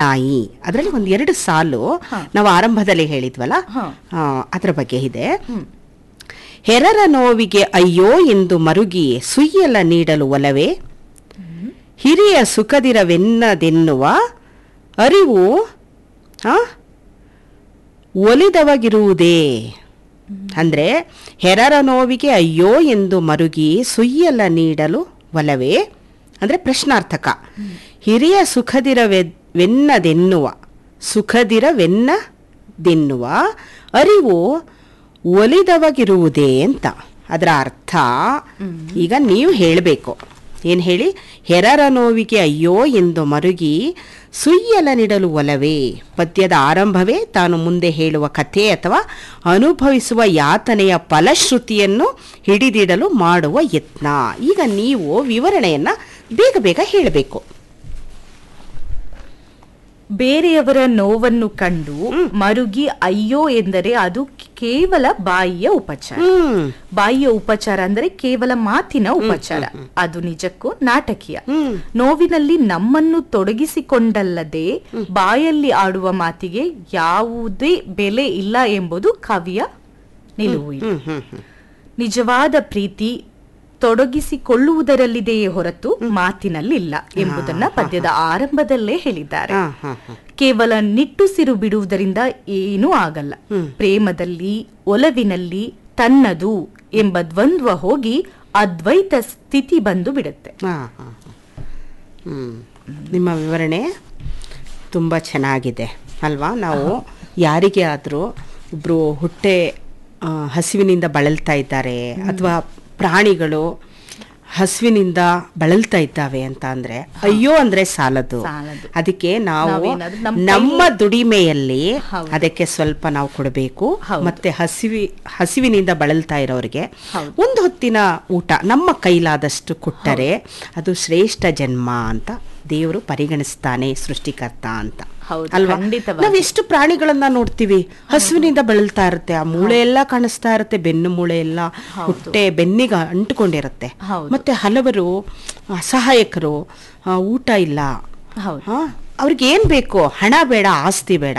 ನಾಯಿ ಅದರಲ್ಲಿ ಒಂದು ಎರಡು ಸಾಲು ನಾವು ಆರಂಭದಲ್ಲಿ ಹೇಳಿದ್ವಲ್ಲ ಹಾ. ಆ, ಅದರ ಬಗ್ಗೆ ಇದೆ ಹೆರರ ನೋವಿಗೆ ಅಯ್ಯೋ ಎಂದು ಮರುಗಿ ಸುಯ್ಯಲ ನೀಡಲು ಒಲವೇ ಹಿರಿಯ ಸುಖದಿರವೆನ್ನದೆನ್ನುವ ಅರಿವು ಆ, ಒಲಿದವಗಿರುವುದೇ ಅಂದ್ರೆ ಹೆರರ ನೋವಿಗೆ ಅಯ್ಯೋ ಎಂದು ಮರುಗಿ ಸುಯ್ಯಲ ನೀಡಲು ಒಲವೇ ಅಂದ್ರೆ ಪ್ರಶ್ನಾರ್ಥಕ ಹಿರಿಯ ಸುಖದಿರವೆನ್ನದೆನ್ನುವ ಸುಖದಿರವೆನ್ನದೆನ್ನುವ ಅರಿವು ಒಲಿದವಗಿರುವುದೇ ಅಂತ ಅದರ ಅರ್ಥ ಈಗ ನೀವು ಹೇಳಬೇಕು ಏನು ಹೇಳಿ ಹೆರರ ನೋವಿಗೆ ಅಯ್ಯೋ ಎಂದು ಮರುಗಿ ಸುಯ್ಯಲ ನೀಡಲು ಒಲವೇ ಪದ್ಯದ ಆರಂಭವೇ ತಾನು ಮುಂದೆ ಹೇಳುವ ಕಥೆ ಅಥವಾ ಅನುಭವಿಸುವ ಯಾತನೆಯ ಫಲಶ್ರುತಿಯನ್ನು ಹಿಡಿದಿಡಲು ಮಾಡುವ ಯತ್ನ ಈಗ ನೀವು ವಿವರಣೆಯನ್ನ ಬೇಗ ಬೇಗ ಹೇಳಬೇಕು ಬೇರೆಯವರ ನೋವನ್ನು ಕಂಡು ಮರುಗಿ ಅಯ್ಯೋ ಎಂದರೆ ಅದು ಕೇವಲ ಬಾಯಿಯ ಉಪಚಾರ ಹ್ಮ್ ಬಾಯಿಯ ಉಪಚಾರ ಅಂದರೆ ಕೇವಲ ಮಾತಿನ ಉಪಚಾರ ಅದು ನಿಜಕ್ಕೂ ನಾಟಕೀಯ ಹ್ಮ್. ನೋವಿನಲ್ಲಿ ನಮ್ಮನ್ನು ತೊಡಗಿಸಿಕೊಂಡಲ್ಲದೆ ಬಾಯಲ್ಲಿ ಆಡುವ ಮಾತಿಗೆ ಯಾವುದೇ ಬೆಲೆ ಇಲ್ಲ ಎಂಬುದು ಕವಿಯ ನಿಲುವು ಇದು. ಹ್ಮ್ ಹ್ಮ್ ಹ್ಮ್ ನಿಜವಾದ ಪ್ರೀತಿ ತೊಡಗಿಸಿಕೊಳ್ಳುವುದರಲ್ಲಿದೆಯೇ ಹೊರತು ಮಾತಿನಲ್ಲಿಲ್ಲ ಎಂಬುದನ್ನ ಪದ್ಯದ ಆರಂಭದಲ್ಲೇ ಹೇಳಿದ್ದಾರೆ ಹಾ ಹಾ ಹಾ ಕೇವಲ ನಿಟ್ಟುಸಿರು ಬಿಡುವುದರಿಂದ ಏನೂ ಆಗಲ್ಲ ಪ್ರೇಮದಲ್ಲಿ ಒಲವಿನಲ್ಲಿ ತನ್ನದು ಎಂಬ ದ್ವಂದ್ವ ಹೋಗಿ ಅದ್ವೈತ ಸ್ಥಿತಿ ಬಂದು ಬಿಡುತ್ತೆ ಹಾ, ಹಾ, ಹಾ. ಹ್ಮ್. ನಿಮ್ಮ ವಿವರಣೆ ತುಂಬ ಚೆನ್ನಾಗಿದೆ ಅಲ್ವಾ ನಾವು ಯಾರಿಗೆ ಆದರೂ ಒಬ್ಬರು ಹೊಟ್ಟೆ ಆ, ಹಸಿವಿನಿಂದ ಬಳಲ್ತಾ ಇದ್ದಾರೆ ಅಥವಾ ಪ್ರಾಣಿಗಳು ಹಸಿವಿನಿಂದ ಬಳಲ್ತಾ ಇದ್ದಾವೆ ಅಂತ ಅಂದ್ರೆ ಅಯ್ಯೋ ಅಂದ್ರೆ ಸಾಲದು ಸಾಲದು. ಅದಕ್ಕೆ ನಾವು ನಾವೇನಾದ್ರೂ ನಮ್ಮ ನಮ್ಮ ದುಡಿಮೆಯಲ್ಲಿ ಹೌದು. ಅದಕ್ಕೆ ಸ್ವಲ್ಪ ನಾವು ಕೊಡಬೇಕು ಹೌದು. ಮತ್ತೆ ಹಸಿವಿ ಹಸಿವಿನಿಂದ ಬಳಲ್ತಾ ಇರೋರಿಗೆ ಹೌದು. ಒಂದು ಹೊತ್ತಿನ ಊಟ ನಮ್ಮ ಕೈಲಾದಷ್ಟು ಕೊಟ್ಟರೆ ಅದು ಶ್ರೇಷ್ಠ ಜನ್ಮ ಅಂತ ದೇವರು ಪರಿಗಣಿಸ್ತಾನೆ ಸೃಷ್ಟಿಕರ್ತ ಅಂತ ಹೌದು, ಅಲ್ವಾ ಖಂಡಿತವಾಗಿ. ನಾವ್ ಎಷ್ಟು ಪ್ರಾಣಿಗಳನ್ನ ನೋಡ್ತೀವಿ ಹಸುವಿನಿಂದ ಬಳಲ್ತಾ ಇರುತ್ತೆ ಆ ಮೂಳೆ ಎಲ್ಲ ಕಾಣಿಸ್ತಾ ಇರುತ್ತೆ ಬೆನ್ನು ಮೂಳೆ ಎಲ್ಲ ಹೊಟ್ಟೆ ಬೆನ್ನಿಗೆ ಅಂಟುಕೊಂಡಿರುತ್ತೆ ಹೌದು. ಮತ್ತೆ ಹಲವರು ಅಸಹಾಯಕರು ಆ, ಊಟ ಇಲ್ಲ ಹೌದು ಆ, ಅವ್ರಿಗೆ ಏನ್ ಬೇಕು ಹಣ ಬೇಡ ಆಸ್ತಿ ಬೇಡ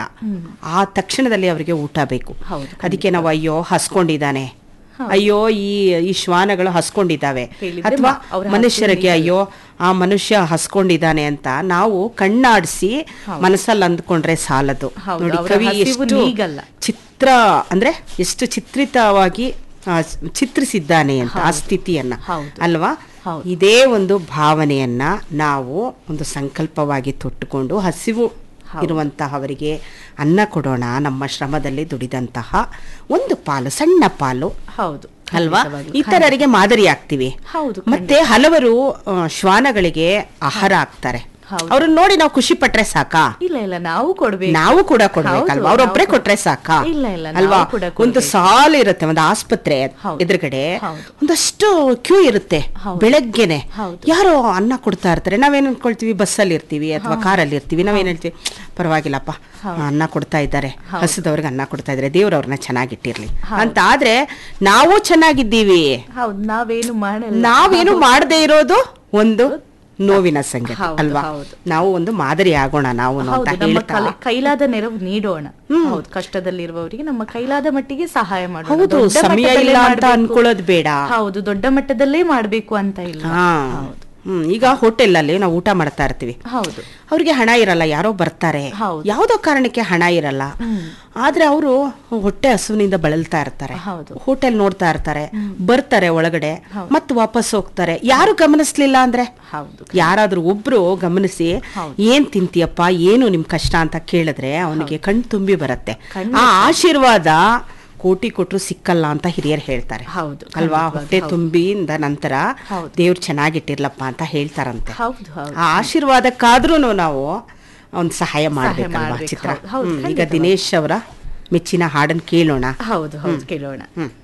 ಆ ತಕ್ಷಣದಲ್ಲಿ ಅವರಿಗೆ ಊಟ ಬೇಕು ಹೌದು, ಅದಕ್ಕೆ ನಾವು ಅಯ್ಯೋ ಹಸ್ಕೊಂಡಿದ್ದಾನೆ ಅಯ್ಯೋ ಈ ಈ ಶ್ವಾನಗಳು ಹಸ್ಕೊಂಡಿದ್ದಾವೆ ಹೇಳಿದ್ರೆ ಅಥವಾ ಮ- ಅವ್ರ ಮನುಷ್ಯರಿಗೆ ಹಸಿವು ಅಯ್ಯೋ ಆ ಮನುಷ್ಯ ಹಸ್ಕೊಂಡಿದ್ದಾನೆ ಅಂತ ನಾವು ಕಣ್ಣಾಡಿಸಿ ಮನಸ್ಸಲ್ಲಿ ಅಂದ್ಕೊಂಡ್ರೆ ಸಾಲದು ಹೌದು, ನೋಡಿ ಅವ್ರ ಕವಿ ಹಸಿವು ಎಷ್ಟು ನೀಗಲ್ಲ. ಚಿತ್ರ ಅಂದ್ರೆ ಎಷ್ಟು ಚಿತ್ರಿತವಾಗಿ ಆ, ಚಿತ್ರಿಸಿದ್ದಾನೆ ಅಂತ ಆ ಸ್ಥಿತಿಯನ್ನ ಹೌದು. ಅಲ್ವಾ ಹೌದು. ಇದೇ ಒಂದು ಭಾವನೆಯನ್ನ ನಾವು ಒಂದು ಸಂಕಲ್ಪವಾಗಿ ತೊಟ್ಟುಕೊಂಡು ಹಸಿವು ಇರುವಂತಹವರಿಗೆ ಅನ್ನ ಕೊಡೋಣ ನಮ್ಮ ಶ್ರಮದಲ್ಲಿ ದುಡಿದಂತಹ ಒಂದು ಪಾಲು ಸಣ್ಣ ಪಾಲು ಹೌದು ಅಲ್ವಾ ಖಂಡಿತವಾಗಿಯೂ. ಇತರರಿಗೆ ಮಾದರಿ ಆಗ್ತೀವಿ ಹೌದು, ಮತ್ತೆ ಹಲವರು ಆ, ಶ್ವಾನಗಳಿಗೆ ಆಹಾರ ಆಗ್ತಾರೆ ಹೌದು. ಅವ್ರನ್ನ ನೋಡಿ ನಾವು ಖುಷಿ ಪಟ್ರೆ ಸಾಕಾ ಇಲ್ಲ ಇಲ್ಲ ನಾವು ಕೊಡ್ಬೇಕು ನಾವು ಕೂಡ ಹೌದು, ಕೊಡ್ಬೇಕಲ್ವಾ ಅವ್ರೊಬ್ರೆ ನಾವು ಕೊಟ್ರೆ ಸಾಕಾ ಇಲ್ಲ, ಇಲ್ಲ, ನಾವು ಅಲ್ವಾ ಕೂಡ ಒಂದು ಕೊಡ್ಬೇಕು. ಸಾಲು ಇರುತ್ತೆ ಒಂದು ಆಸ್ಪತ್ರೆ ಹೌದು. ಎದುರುಗಡೆ ಹೌದು. ಒಂದಷ್ಟು ಕ್ಯೂ ಇರುತ್ತೆ ಹೌದು. ಬೆಳಗ್ಗೆನೆ ಹೌದು. ಯಾರೋ ಅನ್ನ ಕೊಡ್ತಾ ಇರ್ತಾರೆ ನಾವೇನ್ ಅನ್ಕೊಳ್ತೀವಿ ಬಸ್ಸಲ್ಲಿ ಇರ್ತೀವಿ ಅಥವಾ ಕಾರಲ್ಲಿ ಇರ್ತೀವಿ ನಾವೇನ್ ಹೇಳ್ತೀವಿ ಪರವಾಗಿಲ್ಲಪ್ಪ ಅನ್ನ ಕೊಡ್ತಾ ಇದ್ದಾರೆ ಹಸಿದವ್ರಿಗೆ ಅನ್ನ ಕೊಡ್ತಾ ಇದ್ದಾರೆ ದೇವ್ರು ಅವ್ರನ್ನ ಚೆನ್ನಾಗಿಟ್ಟಿರ್ಲಿ ಅಂತ ಆದ್ರೆ ನಾವು ಚೆನ್ನಾಗಿದ್ದೀವಿ ಹೌದು ನಾವೇನು ಮಾಡಲ್ಲ ನಾವೇನು ಮಾಡದೇ ಇರೋದು ಒಂದು ನೋವಿನ ಸಂಗತಿ ಹೌದು, ಅಲ್ವಾ ಹೌದು. ನಾವು ಒಂದು ಮಾದರಿ ಆಗೋಣ ನಾವು ಅಂತ ಹೌದು ನಮ್ಮ ಹೇಳ್ತಾ ಕಲೆ- ಕೈಲಾದ ನೆರವು ನೀಡೋಣ ಹೌದು ಕಷ್ಟದಲ್ಲಿರುವವರಿಗೆ ನಮ್ಮ ಕೈಲಾದ ಮಟ್ಟಿಗೆ ಸಹಾಯ ಮಾಡೋಣ ಹೌದು, ದೊಡ್ಡ ಸಮಯ ಮಟ್ಟದಲ್ಲೇ ಇಲ್ಲ ಅಂತ ಮಾಡ್ಬೇಕು. ಅನ್ಕೊಳ್ಳೋದು ಬೇಡ. ಹೌದು ದೊಡ್ಡ ಮಟ್ಟದಲ್ಲೇ ಮಾಡ್ಬೇಕು ಅಂತ ಇಲ್ಲ ಹಾ ಹೌದು ಹ್ಮ್ ಈಗ ಹೋಟೆಲ್ ಅಲ್ಲಿ ನಾವು ಊಟ ಮಾಡ್ತಾ ಇರ್ತೀವಿ ಹೌದು ಅವ್ರಿಗೆ ಹಣ ಇರಲ್ಲ ಯಾರೋ ಬರ್ತಾರೆ ಹೌದು. ಯಾವುದೋ ಕಾರಣಕ್ಕೆ ಹಣ ಇರಲ್ಲ ಆದ್ರೆ ಅವರು ಹೊಟ್ಟೆ ಹಸುವಿನಿಂದ ಬಳಲ್ತಾ ಇರ್ತಾರೆ ಹೌದು. ಹೋಟೆಲ್ ನೋಡ್ತಾ ಇರ್ತಾರೆ ಬರ್ತಾರೆ ಒಳಗಡೆ ಮತ್ತೆ ವಾಪಸ್ ಹೋಗ್ತಾರೆ ಯಾರು ಗಮನಿಸ್ಲಿಲ್ಲ ಅಂದ್ರೆ ಹೌದು ಯಾರಾದ್ರೂ ಒಬ್ರು ಗಮನಿಸಿ ಹೌದು. ಏನ್ ತಿಂತೀಯಪ್ಪ ಏನು ನಿಮ್ ಕಷ್ಟ ಅಂತ ಕೇಳಿದ್ರೆ ಅವನಿಗೆ ಕಣ್ ತುಂಬಿ ಬರುತ್ತೆ ಖಂಡಿತ. ಆ ಆಶೀರ್ವಾದ ಕೋಟಿ ಕೊಟ್ರು ಸಿಕ್ಕಲ್ಲ ಅಂತ ಹಿರಿಯರು ಹೇಳ್ತಾರೆ ಹೌದು, ಅಲ್ವಾ ಖಂಡಿತವಾಗಿ, ಹೊಟ್ಟೆ ಹೌದು. ತುಂಬಿಯಿಂದ ನಂತರ ಹೌದು. ದೇವ್ರು ಚೆನ್ನಾಗಿಟ್ಟಿರ್ಲಪ್ಪ ಅಂತ ಹೇಳ್ತಾರಂತೆ ಹೌದು ಹೌದು ಆ ಆಶೀರ್ವಾದಕ್ಕಾದ್ರೂ ನಾವು ಒಂದು ಸಹಾಯ ಮಾಡ್ಬೇಕಲ್ವಾ ಮಾಡ್ಬೇಕು, ಚಿತ್ರ ಹೌದು, ಹೌದು, ಹ್ಮ್, ಈಗ ಖಂಡಿತವಾಗಿ. ದಿನೇಶ್ ಅವರ ಮೆಚ್ಚಿನ ಹಾಡನ್ನು ಕೇಳೋಣ ಹೌದು ಹೌದು ಕೇಳೋಣ